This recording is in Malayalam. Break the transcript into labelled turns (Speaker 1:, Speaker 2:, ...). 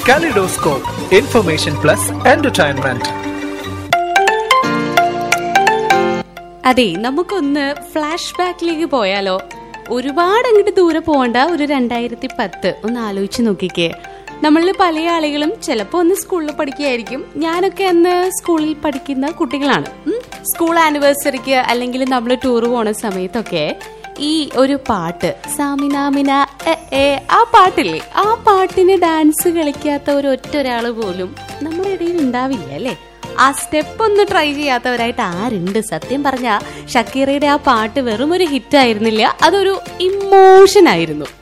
Speaker 1: Kaleidoscope, information plus entertainment.
Speaker 2: അതെ നമുക്കൊന്ന് ഫ്ലാഷ് ബാക്കിലേക്ക് പോയാലോ ഒരുപാട് അങ്ങോട്ട് ദൂരെ പോകണ്ട ഒരു രണ്ടായിരത്തി പത്ത് ഒന്ന് ആലോചിച്ച് നോക്കിക്കേ നമ്മളിൽ പല ആളുകളും ചിലപ്പോൾ ഒന്ന് സ്കൂളിൽ പഠിക്കുകയായിരിക്കും ഞാനൊക്കെ അന്ന് സ്കൂളിൽ പഠിക്കുന്ന കുട്ടികളാണ് ഉം. സ്കൂൾ ആനിവേഴ്സറിക്ക് അല്ലെങ്കിൽ നമ്മൾ ടൂർ പോണ സമയത്തൊക്കെ ഈ ഒരു പാട്ട് സാമിനാമിന എ എ ആ പാട്ടില്ലേ ആ പാട്ടിന് ഡാൻസ് കളിക്കാത്ത ഒരു ഒറ്റ ഒരാൾ പോലും നമ്മുടെ ഇടയിൽ ഉണ്ടാവില്ല അല്ലേ ആ സ്റ്റെപ്പ് ഒന്ന് ട്രൈ ചെയ്യാത്തവരായിട്ട് ആരുണ്ട് സത്യം പറഞ്ഞ ഷക്കീറയുടെ ആ പാട്ട് വെറും ഒരു ഹിറ്റ് ആയിരുന്നില്ല അതൊരു ഇമോഷൻ ആയിരുന്നു